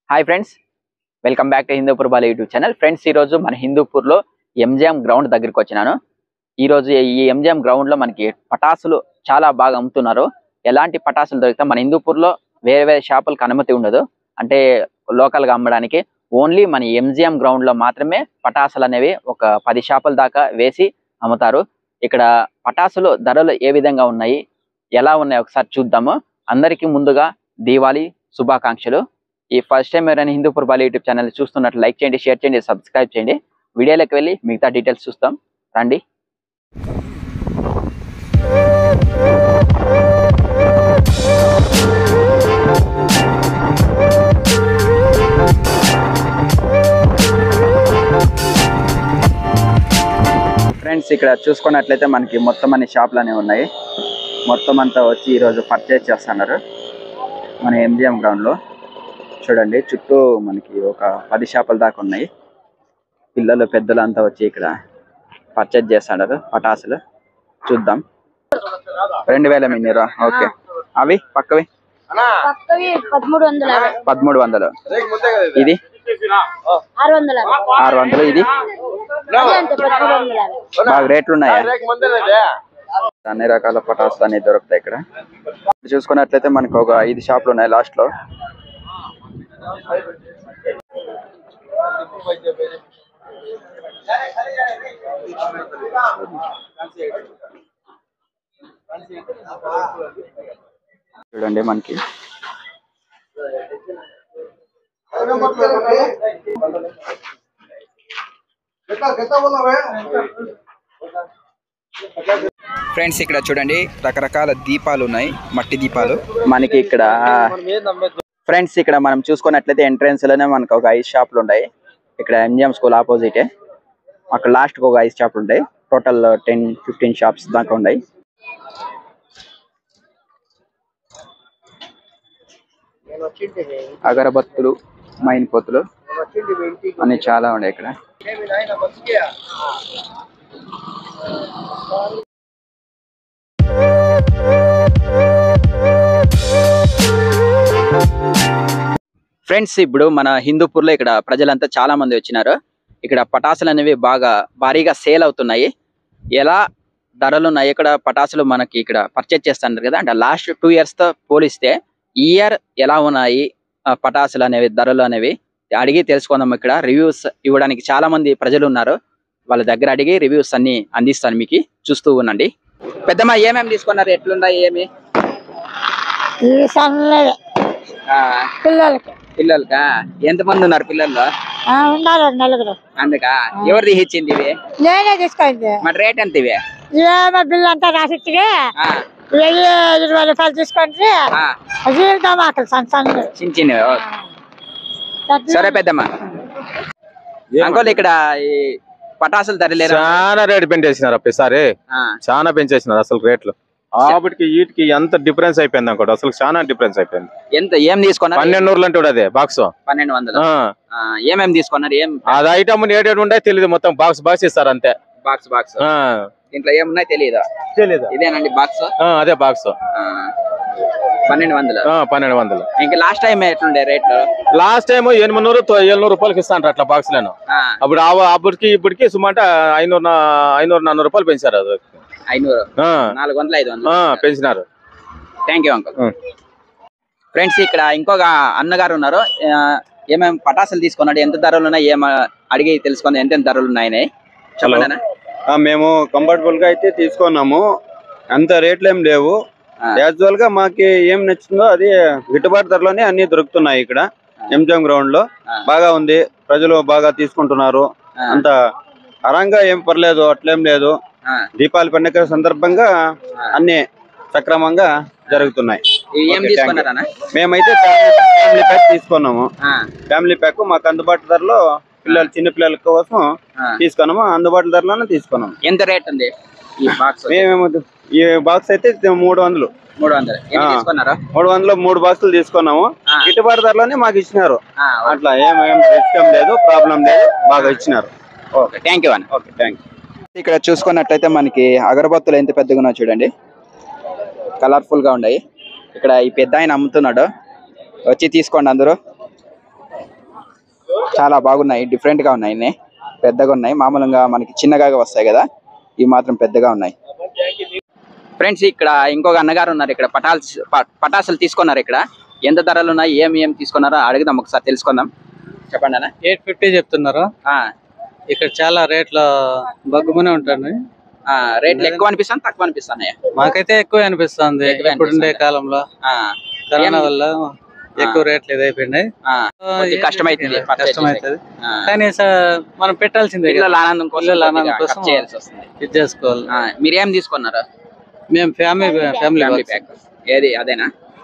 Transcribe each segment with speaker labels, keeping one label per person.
Speaker 1: Hi friends welcome back to Hindupur Bala YouTube channel friends ఈ రోజు మన హిందూపూర్లో ఎంజిఎం గ్రౌండ్ దగ్గరికి వచ్చినాను ఈ రోజు ఈ ఎంజిఎం గ్రౌండ్ లో మనకి పటాసులు చాలా బాగా అమ్ముతున్నారు ఎలాంటి పటాసులు దొరికితే మన హిందూపూర్లో వేరే వేరే షాపులకు అనుమతి ఉండదు అంటే లోకల్ గా అమ్మడానికి ఓన్లీ మన ఎంజిఎం గ్రౌండ్ లో మాత్రమే పటాసులు అనేవి ఒక పది షాపుల దాకా వేసి అమ్ముతారు ఇక్కడ పటాసులు ధరలు ఏ విధంగా ఉన్నాయి ఎలా ఉన్నాయి ఒకసారి చూద్దాము అందరికీ ముందుగా దీవాలి శుభాకాంక్షలు ఈ ఫస్ట్ టైం ఎవరైనా హిందూపూర్ బాలి యూట్యూబ్ ఛానల్ చూస్తున్నట్లు లైక్ చేయండి షేర్ చేయండి సబ్స్క్రైబ్ చేయండి వీడియోలోకి వెళ్ళి మిగతా డీటెయిల్స్ చూస్తాం రండి ఫ్రెండ్స్ ఇక్కడ చూసుకున్నట్లయితే మనకి మొత్తం అన్ని షాపులు అనేవి ఉన్నాయి మొత్తం అంతా వచ్చి ఈరోజు పర్చేజ్ చేస్తున్నారు మన ఎంజిఎం గ్రౌండ్ లో చూడండి చుట్టూ మనకి ఒక పది షాపుల దాకా ఉన్నాయి పిల్లలు పెద్దలు అంతా వచ్చి ఇక్కడ పర్చేజ్ చేస్తున్నారు పటాసులు చూద్దాం రెండు వేల మిన్నీరా ఓకే అవి పక్కవి
Speaker 2: పక్కవి పదమూడు వందల యాభై
Speaker 1: పదమూడు వందలు ఇది
Speaker 2: ఆరు వందల యాభై
Speaker 1: ఆరు వందలు ఇది
Speaker 2: అది అంతే పదమూడు వందల యాభై
Speaker 1: బాగా రేట్లు ఉన్నాయా అన్ని రకాల పటాసులు అనేవి దొరుకుతాయి ఇక్కడ చూసుకున్నట్లయితే మనకు ఒక ఐదు షాపులు ఉన్నాయి లాస్ట్ లో చూడండి మనకి ఫ్రెండ్స్ ఇక్కడ చూడండి రకరకాల దీపాలు ఉన్నాయి మట్టి దీపాలు మనకి ఇక్కడ ఫ్రెండ్స్ ఇక్కడ మనం చూసుకున్నట్లయితే ఎంట్రన్స్ లోనే మనకు ఒక ఐదు షాపులు ఉన్నాయి ఇక్కడ ఎంజిఎం స్కూల్ ఆపోజిటే అక్కడ లాస్ట్ ఒక ఐదు షాపులు ఉంటాయి టోటల్ టెన్ ఫిఫ్టీన్ షాప్స్ దాకా ఉన్నాయి అగరబత్తులు మైన్ పొత్తులు అన్ని చాలా ఉన్నాయి ఇక్కడ ఫ్రెండ్స్ ఇప్పుడు మన హిందూపూర్ లో ఇక్కడ ప్రజలంతా చాలా మంది వచ్చినారు ఇక్కడ పటాసులు అనేవి బాగా భారీగా సేల్ అవుతున్నాయి ఎలా ధరలు ఉన్నాయి ఇక్కడ పటాసులు మనకి ఇక్కడ పర్చేజ్ చేస్తున్నారు కదా అంటే లాస్ట్ టూ ఇయర్స్ తో పోలిస్తే ఈ ఇయర్ ఎలా ఉన్నాయి ఆ, పటాసులు అనేవి ధరలు అనేవి అడిగి తెలుసుకుందాం ఇక్కడ రివ్యూస్ ఇవ్వడానికి చాలా మంది ప్రజలు ఉన్నారు వాళ్ళ దగ్గర అడిగి రివ్యూస్ అన్ని అందిస్తాను మీకు చూస్తూ ఉండండి పెద్దమ్మ ఏమేమి తీసుకున్నారు ఎట్లున్నాయి ఏమి
Speaker 2: ఇవి సన్నది
Speaker 1: ఆ,
Speaker 2: పిల్లలకి
Speaker 1: పిల్లలకా ఎంత మంది ఉన్నారు పిల్లల్లో
Speaker 2: ఆ, ఉన్నారు నలుగురు
Speaker 1: అందుక ఎవరిది ఇచ్చింది ఇవి
Speaker 2: నేనే తీసుకోండి
Speaker 1: మరి రేట్ ఎంత ఇవి
Speaker 2: ఇవేమో బిల్లు అంతా రాసిచ్చి
Speaker 1: ఆ,
Speaker 2: వెయ్యి ఇరవై రూపాయలు తీసుకోండి
Speaker 1: ఆ,
Speaker 2: అది దమాకలు సన్న సన్నది
Speaker 1: చిన్న చిన్నవి ఓ, సరే పెద్దమ్మ అంకోల్ ఇక్కడ ఈ పటాసులు ధరలేరు
Speaker 3: చాలా రేటు పెంచేసినారు అప్ప ఈసారి చాలా పెంచేసినారు అసలు రేట్లు ఆవిడకి వీటికి ఎంత డిఫరెన్స్ అయిపోయింది అనుకోండి అసలు చాలా డిఫరెన్స్ అయిపోయింది
Speaker 1: ఎంత ఏం తీసుకున్నారు
Speaker 3: పన్నెండు నూరులు అంటే కూడా అదే బాక్స్
Speaker 1: పన్నెండు వందలు ఆ, ఏమేం తీసుకున్నారు ఏం
Speaker 3: అది ఐటమ్ ఏడేడు ఉండే తెలియదు మొత్తం బాక్స్ బాక్స్ ఇస్తారు అంతే
Speaker 1: బాక్స్ బాక్స్
Speaker 3: ఆ,
Speaker 1: దీంట్లో ఏమున్నాయి తెలియదు
Speaker 3: తెలీదు
Speaker 1: ఇదేనండి బాక్స్
Speaker 3: ఆ, అదే బాక్స్
Speaker 1: పన్నెండు వందలు
Speaker 3: పన్నెండు వందలు
Speaker 1: ఇంకా లాస్ట్ టైం ఎట్లుండే రేట్లు
Speaker 3: లాస్ట్ టైం ఎనిమిది నూరు తొ- ఏಳ್నూరు రూపాయలకి ఇస్తాను అట్లా బాక్స్ లను
Speaker 1: ఆ,
Speaker 3: అప్పుడు ఆ- అప్పటికి ఇప్పటికి సుమంట ఐనూరు నా- ఐనూరు నాన్నూరు రూపాయలు పెంచారు అది
Speaker 1: ఐనూరు
Speaker 3: ఆ,
Speaker 1: నాలుగు వందలు ఐదు
Speaker 3: ఆ,
Speaker 1: వందలు
Speaker 3: పెంచినారు
Speaker 1: థ్యాంక్ యూ అంకుల్
Speaker 3: ఉం.
Speaker 1: ఫ్రెండ్స్ ఇక్కడ ఇంకొక అన్నగారు ఉన్నారు ఆ, ఏమేం పటాసులు తీసుకున్నాడు ఎంత ధరలు ఉన్నాయి ఏమ అడిగి తెలుసుకుంది ఎంత ఎంత ధరలు ఉన్నాయని చెప్పండి అన్న.
Speaker 4: ఆ, మేము కంఫర్టబుల్ గా అయితే తీసుకున్నాము అంత రేట్లు ఏం లేవు
Speaker 1: ఆ.
Speaker 4: యాజువల్ గా మాకి ఏం నచ్చిందో అది గిట్టుబాటు ధరలోనే అన్ని దొరుకుతున్నాయి ఇక్కడ ఎంజిఎం గ్రౌండ్ లో
Speaker 1: ఆ.
Speaker 4: బాగా ఉంది ప్రజలు బాగా తీసుకుంటున్నారు
Speaker 1: ఆ,
Speaker 4: అంత అరంగా ఏం పర్లేదు అట్లేం లేదు
Speaker 1: ఆ.
Speaker 4: దీపావళి పండుగ సందర్భంగా అన్ని సక్రమంగా జరుగుతున్నాయి
Speaker 1: ఇవి ఏం
Speaker 4: Okay,
Speaker 1: తీసుకున్నారు అన్న
Speaker 4: మేమైతే ఫ్యామిలీ ప్యాక్ తీసుకున్నాము
Speaker 1: ఆ,
Speaker 4: ఫ్యామిలీ ప్యాక్ మాకు అందుబాటు ధరలో పిల్లలు చిన్న పిల్లల కోసం
Speaker 1: ఆ.
Speaker 4: తీసుకున్నాము అందుబాటు ధరలోనే తీసుకున్నాము
Speaker 1: ఎంత రేట్ ఉంది ఈ బాక్స్
Speaker 4: మేమేమో ఈ బాక్స్ అయితే మూడు వందలు
Speaker 1: మూడు వందలు ఎన్ని
Speaker 4: ఆ.
Speaker 1: తీసుకున్నారు
Speaker 4: మూడు వందలు మూడు బాక్సులు తీసుకున్నాము
Speaker 1: ఆ.
Speaker 4: గిట్టుబాటు ధరలోనే మాకు ఇచ్చినారు
Speaker 1: ఆ,
Speaker 4: అట్లా ఏం ఏం రిస్క్ ఏం లేదు ప్రాబ్లం లేదు బాగా ఇచ్చినారు
Speaker 1: ఓకే థ్యాంక్ యూ అన్న
Speaker 4: ఓకే థ్యాంక్
Speaker 1: ఇక్కడ చూసుకున్నట్లయితే మనకి అగరబత్తులు ఎంత పెద్దగా ఉన్నాయో చూడండి కలర్ఫుల్ గా ఉన్నాయి ఇక్కడ ఈ పెద్ద ఆయన అమ్ముతున్నాడు వచ్చి తీసుకోండి అందరూ చాలా బాగున్నాయి డిఫరెంట్ గా ఉన్నాయి ఇన్ని. పెద్దగా ఉన్నాయి మామూలుగా మనకి చిన్నగా వస్తాయి కదా ఇవి మాత్రం పెద్దగా ఉన్నాయి ఫ్రెండ్స్ ఇక్కడ ఇంకొక అన్నగారు ఉన్నారు ఇక్కడ పటాల్స్ ప- పటాసులు తీసుకున్నారు ఇక్కడ ఎంత ధరలు ఉన్నాయి ఏం ఏం తీసుకున్నారో అడుగుదాం ఒకసారి తెలుసుకుందాం చెప్పండి అన్న
Speaker 5: ఎయిట్ ఫిఫ్టీ చెప్తున్నారు
Speaker 1: ఆ,
Speaker 5: ఇక్కడ చాలా రేట్లు బగ్గుమనే ఉంటుంది
Speaker 1: ఆ, రేట్లు ఎక్కువ అనిపిస్తాను తక్కువ అనిపిస్తున్నాయి
Speaker 5: మాకైతే ఎక్కువ అనిపిస్తుంది
Speaker 1: ఎక్కువే
Speaker 5: ఇప్పుడు ఉండే
Speaker 1: అనిపిస్తుంది.
Speaker 5: కాలంలో
Speaker 1: ఆ,
Speaker 5: కరోనా
Speaker 1: ఏం-
Speaker 5: వల్ల ఎక్కువ రేట్లు ఇది అయిపోయినాయి
Speaker 1: ఆ, కొద్దిగా కష్టమైతుంది purchase
Speaker 5: కష్టమవుతుంది
Speaker 1: ఆ.
Speaker 5: కానీ స- మనం పెట్టాల్సిందే
Speaker 1: పిల్లల
Speaker 5: కదా.
Speaker 1: ఆనందం కోసం
Speaker 5: పిల్లల
Speaker 1: కొద్దిగా
Speaker 5: ఆనందం కోసం
Speaker 1: ఖర్చు చేయాల్సి వస్తుంది
Speaker 5: ఇది చేసుకోవాలి
Speaker 1: ఆ, మీరేం తీసుకున్నారు
Speaker 5: మేము ఫ్యామిలీ ఫ్యామిలీ
Speaker 1: ఫ్యామిలీ ప్యాక్ ఏది అదేనా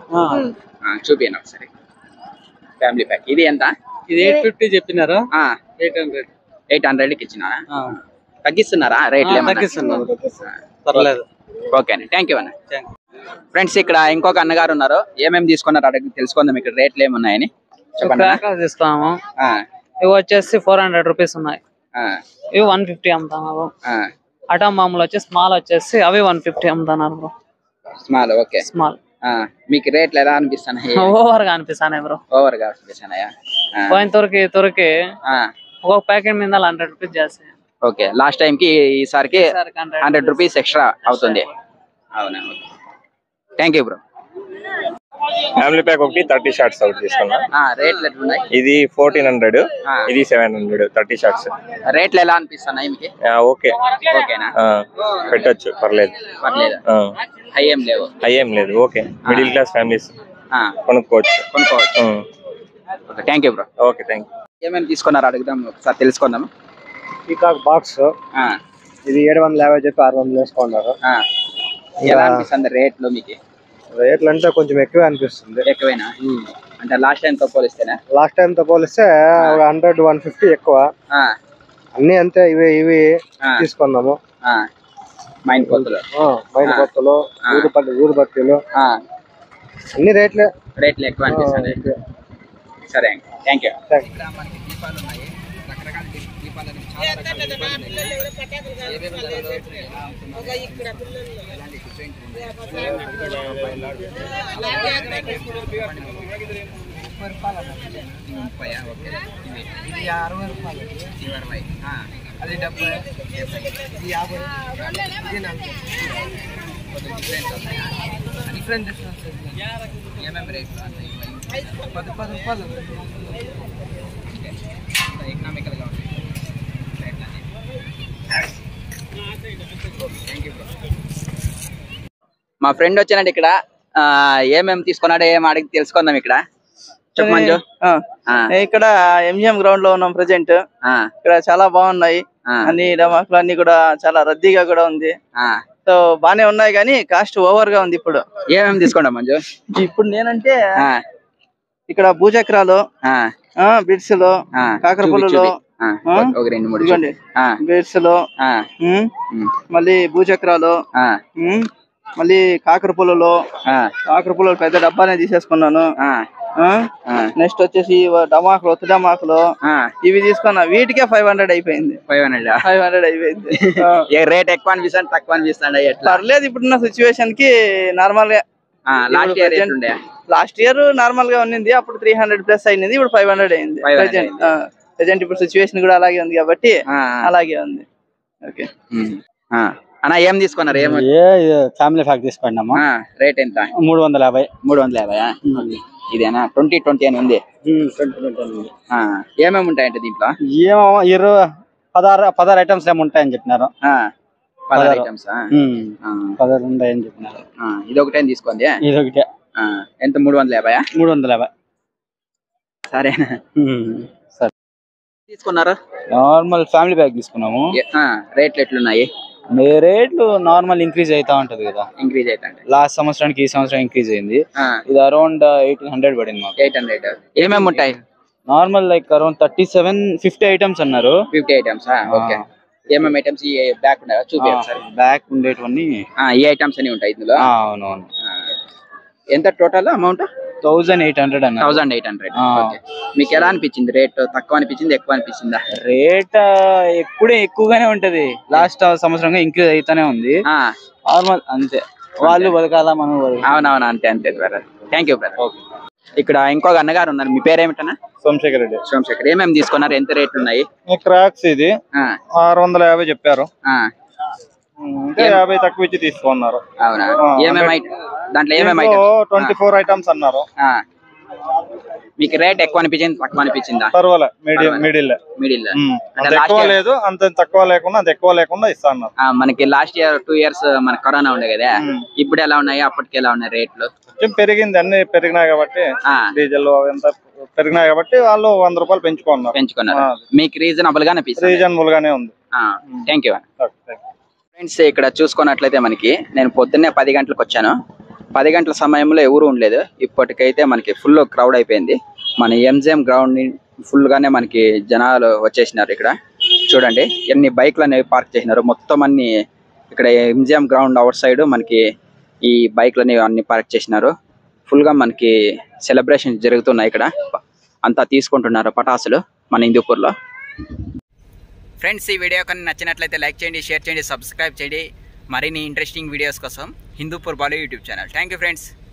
Speaker 1: ఆ, చూపియండి ఒకసారి ఫ్యామిలీ ప్యాక్ ఇది ఎంత
Speaker 5: ఇది ఎయిట్ ఫిఫ్టీ చెప్పినారు
Speaker 1: ఆ,
Speaker 5: ఎయిట్ హండ్రెడ్
Speaker 1: ఎయిట్ హండ్రెడ్ కి ఇచ్చినారా తగ్గిస్తున్నారా రేట్లు ఏమన్నా?
Speaker 5: తగ్గిస్తున్నారు పర్లేదు
Speaker 1: ఓకే అండి థ్యాంక్ యూ అన్న
Speaker 5: Thank
Speaker 1: ఫ్రెండ్స్ ఇక్కడ ఇంకొక అన్నగారు ఉన్నారు ఏమేమి తీసుకున్నారు అడిగి తెలుసుకుందాం ఇక్కడ రేట్లు ఏమున్నాయని చెప్పండి అన్న.
Speaker 6: క్రాకర్స్ ఇస్తాము
Speaker 1: ఆ,
Speaker 6: ఇవి వచ్చేసి ఫోర్ హండ్రెడ్ రూపీస్ ఉన్నాయి
Speaker 1: ఆ,
Speaker 6: ఇవి వన్ ఫిఫ్టీ అమ్ముతాము
Speaker 1: ఆ.
Speaker 6: అటా మామూలు వచ్చి స్మాల్ వచ్చేసి అవి వన్ ఫిఫ్టీ అమ్ముతున్నారు బ్రో
Speaker 1: స్మాల్ ఓకే
Speaker 6: స్మాల్
Speaker 1: ఆ, మీకు రేట్లు ఎలా అనిపిస్తున్నాయి
Speaker 6: ఓవర్ గా అనిపిస్తాయి బ్రో
Speaker 1: ఓవర్ గా అనిపిస్తున్నాయా ఆ,
Speaker 6: పోయిన తొరికి తొరికి
Speaker 1: ఆ,
Speaker 6: ఒక ప్యాకెట్ మీద హండ్రెడ్ రూపీస్ చేస్తాయి
Speaker 1: ఓకే లాస్ట్ టైం కి ఈసారికి
Speaker 6: ఈసారికి 100
Speaker 1: హండ్రెడ్ రూపీస్ ఎక్స్ట్రా అవుతుంది అవునా thank you bro
Speaker 7: family pack ఒకటి థర్టీ షార్ట్స్ ఒకటి తీసుకున్నా
Speaker 1: రేట్లు ఎట్లున్నాయి
Speaker 7: ఇది ఫోర్టీన్ హండ్రెడ్
Speaker 1: ఆ.
Speaker 7: ఇది సెవెన్ హండ్రెడ్ థర్టీ షార్ట్స్
Speaker 1: రేట్లు ఎలా అనిపిస్తున్నాయి మీకు
Speaker 7: ఓకే
Speaker 1: ఓకేనా
Speaker 7: ఆ, పెట్టొచ్చు పర్లేదు
Speaker 1: పర్లేదు హై ఏం లేవు
Speaker 7: అయ్యేం లేదు ఓకే మిడిల్ క్లాస్ ఫ్యామిలీస్
Speaker 1: ఆ,
Speaker 7: కొనుక్కోవచ్చు
Speaker 1: కొనుక్కోవచ్చు okay thank you bro
Speaker 7: okay thank
Speaker 1: ఏమేమి తీసుకున్నారు అడుగుదాం ఒకసారి తెలుసుకుందాం
Speaker 8: పీకాక్ బాక్స్
Speaker 1: ఆ,
Speaker 8: ఇది ఏడు వందల యాభై చెప్పి ఆరు వందలు వేసుకున్నారు
Speaker 1: ఆ. ఎలా అనిపిస్తుంది రేట్లు మీకు
Speaker 8: రేట్లు అంటే కొంచెం ఎక్కువే అనిపిస్తుంది
Speaker 1: ఎక్కువేనా అంటే లాస్ట్ టైం తో పోలిస్తేనా
Speaker 8: లాస్ట్ టైం తో పోలిస్తే ఒక హండ్రెడ్ వన్ ఫిఫ్టీ ఎక్కువ
Speaker 1: ఆ,
Speaker 8: అన్ని అంతే ఇవి ఇవి
Speaker 1: ఆ,
Speaker 8: తీసుకున్నాము
Speaker 1: ఆ. మైండ్ కొత్తలు
Speaker 8: మైన్
Speaker 1: ఆ.
Speaker 8: కొత్తలు
Speaker 1: ఆ.
Speaker 8: ఊరుపల్లి ఊరుబత్తీలు
Speaker 1: ఆ,
Speaker 8: అన్ని రేట్లే
Speaker 1: రేట్లు ఎక్కువ అనిపిస్తుంది
Speaker 8: ఎక్కువే.
Speaker 1: సరే థ్యాంక్ యూ
Speaker 8: Thank
Speaker 1: ఇక్కడ మనకి దీపాలు ఉన్నాయి రకరకాల దీ- దీపాలు అనేవి చాలా రకాల దీపాలు ఉన్నాయి. ఏమేమి ధరలు, ఎలా అమ్ముతున్నారు, ఎలాంటి different ఉన్నాయి. ముప్పయా? ఓకే. ఇవి. ఇవి అరవై. ఆ. కొద్దిగా different ఉన్నాయా? ఏమేమి రేట్లు అంటాయి ఎకనామికల్ గా ఉంటాయి రేట్లు అనేవి. మా ఫ్రెండ్ వచ్చినాడు ఇక్కడ ఆ, ఏమేమి తీసుకున్నాడో ఏం అడిగి తెలుసుకుందాం ఇక్కడ చెప్పు మంజు
Speaker 9: ఆ,
Speaker 1: ఆ,
Speaker 9: ఇక్కడ ఎంజిఎం గ్రౌండ్ లో ఉన్నాం ప్రజెంట్
Speaker 1: ఆ,
Speaker 9: ఇక్కడ చాలా బాగున్నాయి
Speaker 1: ఆ,
Speaker 9: అన్ని డమాకులు అన్ని కూడా చాలా రద్దీగా కూడా ఉంది
Speaker 1: ఆ.
Speaker 9: సో బానే ఉన్నాయి కానీ కాస్ట్ ఓవర్ గా ఉంది ఇప్పుడు
Speaker 1: ఏమేమి తీసుకున్నాం మంజు
Speaker 9: ఇప్పుడు నేనంటే
Speaker 1: ఆ,
Speaker 9: ఇక్కడ భూచక్రాలు
Speaker 1: ఆ,
Speaker 9: ఆ బిడ్స్ లో
Speaker 1: ఆ.
Speaker 9: కాకర
Speaker 1: చూపి,
Speaker 9: పుల్లలు
Speaker 1: చూపి. ఆ,
Speaker 9: ఆ?
Speaker 1: ఒక రెండు మూడు
Speaker 9: ఇదిగోండి
Speaker 1: చూపి. ఆ,
Speaker 9: బిడ్స్ లో
Speaker 1: ఆ,
Speaker 9: ఉమ్,
Speaker 1: ఉమ్,
Speaker 9: మళ్ళీ భూచక్రాలు
Speaker 1: ఆ,
Speaker 9: ఉమ్, మళ్ళీ కాకర పుల్లలు
Speaker 1: ఆ,
Speaker 9: కాకర పుల్లలు పెద్ద డబ్బానే తీసేసుకున్నాను
Speaker 1: ఆ,
Speaker 9: ఆ
Speaker 1: ఆ,
Speaker 9: నెక్స్ట్ వచ్చేసి ఇవ డమాకులు ఒత్తి డమాకులు
Speaker 1: ఆ.
Speaker 9: ఇవి తీసుకున్నా వీటికే ఫైవ్ హండ్రెడ్ అయిపోయింది
Speaker 1: ఫైవ్ హండ్రెడ్
Speaker 9: ఫైవ్ హండ్రెడ్ అయిపోయింది ఆ.
Speaker 1: ఏ రేట్ ఎక్కువ అనిపిస్తాను తక్కువ అనిపిస్తాడు ఎట్లా
Speaker 9: పర్లేదు ఇప్పుడున్న సిచ్యువేషన్ కి నార్మల్ గా
Speaker 1: లాస్ట్ ఇయర్
Speaker 9: present-
Speaker 1: ఎట్లుండే
Speaker 9: లాస్ట్ ఇయర్ నార్మల్ గా ఉన్నింది అప్పుడు త్రీ హండ్రెడ్ ప్లస్ అయింది ఇప్పుడు ఫైవ్ హండ్రెడ్ అయింది
Speaker 1: 500
Speaker 9: ప్రెజెంట్ ప్రెజెంట్ ఇప్పుడు సిచ్యువేషన్ కూడా అలాగే ఉంది కాబట్టి
Speaker 1: ఆ,
Speaker 9: అలాగే ఉంది ఓకే
Speaker 1: ఉమ్. ఆ. అన్న ఏం తీసుకున్నారు ఏం
Speaker 8: ఫ్యామిలీ ప్యాక్ తీసుకున్నాము
Speaker 1: ఆ, రేట్ ఎంత
Speaker 8: మూడు వందల యాభై
Speaker 1: మూడు వందల యాభై ఇదేనా ట్వంటీ ట్వంటీ అని ఉంది ఆ, ఏమేమి ఉంటాయంటే దీంట్లో
Speaker 8: ఏమో ఇరవై పదహారు పదహారు ఐటమ్స్ ఏమి ఉంటాయని చెప్పినారు
Speaker 1: ఆ, పదహారు
Speaker 8: పదహారు.
Speaker 1: ఐటమ్స్
Speaker 8: పదహారు ఉంటాయని చెప్పినారు
Speaker 1: ఇది ఒకటే తీసుకోండి
Speaker 8: ఇది ఒకటే
Speaker 1: ఆ, ఎంత మూడు వందల యాభై
Speaker 8: మూడు వందల యాభై
Speaker 1: సరేనా
Speaker 8: సరే
Speaker 1: తీసుకున్నారు
Speaker 8: నార్మల్ ఫ్యామిలీ ప్యాక్ తీసుకున్నాము
Speaker 1: ఏ- ఆ, రేట్లు ఎట్లున్నాయి
Speaker 8: మీ రేట్లు నార్మల్ ఇంక్రీజ్ అవుతా ఉంటది కదా
Speaker 1: ఇంక్రీజ్ అవుతాయి
Speaker 8: లాస్ట్ సంవత్సరానికి ఈ సంవత్సరం ఇంక్రీజ్ అయింది ఇది అరౌండ్ ఎయిటీన్ హండ్రెడ్ పడింది మాకు
Speaker 1: ఎయిట్ హండ్రెడ్ ఏమేమి ఉంటాయి
Speaker 8: normal like around thirty seven fifty items అన్నారు
Speaker 1: ఫిఫ్టీ ఐటమ్స్ ఓకే ఏమేమి ఐటమ్స్ ఈ బ్యాక్ ఉన్నాయా చూపి ఒకసారి
Speaker 8: బ్యాక్ ఉండేటివన్నీ
Speaker 1: ఆ, ఈ ఐటమ్స్ అన్ని ఉంటాయి ఇందులో
Speaker 8: ఆ, అవునవును
Speaker 1: ఆ. ఎంత total amount
Speaker 8: thousand eight hundred అన్నారు
Speaker 1: థౌసండ్ ఎయిట్ హండ్రెడ్
Speaker 8: ఆ.
Speaker 1: ఓకే మీకు ఎలా అనిపించింది రేట్ తక్కువ అనిపించింది ఎక్కువ అనిపించిందా
Speaker 8: రేట్ ఎప్పుడే ఎక్కువగానే ఉంటది లాస్ట్ సంవత్సరంగా ఇంక్రీజ్ అవుతానే ఉంది
Speaker 1: ఆ,
Speaker 8: నార్మల్ అంతే వాళ్ళు బతకాలా మనం బతకాలా.
Speaker 1: అవునవును అంతే అంతే బ్రదర్ థ్యాంక్ యూ బ్రదర్ ఇక్కడ ఇంకొక అన్నగారు ఉన్నారు మీ పేరేమిటన్నా
Speaker 3: సోమశేఖర్ రెడ్డి
Speaker 1: సోమశేఖర్ ఏమేమి తీసుకున్నారు ఎంత రేట్లు ఉన్నాయి
Speaker 3: క్రాక్స్ ఇది
Speaker 1: ఆ,
Speaker 3: ఆరు వందల యాభై చెప్పారు
Speaker 1: ఆ,
Speaker 3: ఇంకా యాభై తక్కువ ఇచ్చి తీసుకున్నారు
Speaker 1: అవునా
Speaker 3: ఆ,
Speaker 1: ఏమేమి ఐట- దాంట్లో ఏమేమి ఐటమ్స్
Speaker 3: ట్వంటీ ఫోర్ ఐటమ్స్ అన్నారు
Speaker 1: ఆ. మీకు రేట్ ఎక్కువ అనిపించింది తక్కువ అనిపించిందా
Speaker 3: పర్వాలే మీడియం మిడిల్
Speaker 1: మిడిల్ అంటే
Speaker 3: అంత
Speaker 1: లాస్ట్
Speaker 3: ఎక్కువ
Speaker 1: ఇయర్
Speaker 3: లేదు అంత తక్కువ లేకుండా అంత ఎక్కువ లేకుండా ఇస్తా అన్నారు
Speaker 1: మనకి లాస్ట్ ఇయర్ టూ ఇయర్స్ మన కరోనా ఉండే కదా ఇప్పుడు ఎలా ఉన్నాయి అప్పటికి ఎలా ఉన్నాయి రేట్లు
Speaker 3: కొంచెం పెరిగింది అన్ని పెరిగినాయి కాబట్టి
Speaker 1: ఆ,
Speaker 3: డీజిల్ ఎంత పెరిగినాయి కాబట్టి వాళ్ళు వంద రూపాయలు పెంచుకున్నారు
Speaker 1: పెంచుకున్నారు
Speaker 3: ఆ.
Speaker 1: మీకు రీజనబుల్ గా అనిపిస్తుంది
Speaker 3: రీజనబుల్ గానే ఉంది
Speaker 1: thank you
Speaker 3: okay, thank you.
Speaker 1: Friends ఇక్కడ చూసుకున్నట్లయితే మనకి నేను పొద్దున్నే పది గంటలకు వచ్చాను పది గంటల సమయంలో ఎవరు ఉండలేదు ఇప్పటికైతే మనకి ఫుల్ క్రౌడ్ అయిపోయింది మన ఎంజిఎం గ్రౌండ్ ఫుల్ గానే మనకి జనాలు వచ్చేసినారు ఇక్కడ చూడండి ఎన్ని బైక్లు అనేవి పార్క్ చేసినారు మొత్తం అన్ని ఇక్కడ ఎంజిఎం గ్రౌండ్ అవుట్ సైడ్ మనకి ఈ బైక్లు అనేవి అన్ని పార్క్ చేసినారు ఫుల్ గా మనకి సెలబ్రేషన్ జరుగుతున్నాయి ఇక్కడ అంతా తీసుకుంటున్నారు పటాసులు మన హిందూపూర్లో ఫ్రెండ్స్ ఈ వీడియో కానీ నచ్చినట్లయితే లైక్ చేయండి షేర్ చేయండి సబ్స్క్రైబ్ చేయండి మరిన్ని ఇంట్రెస్టింగ్ వీడియోస్ కోసం Hindupur Balu YouTube channel thank you friends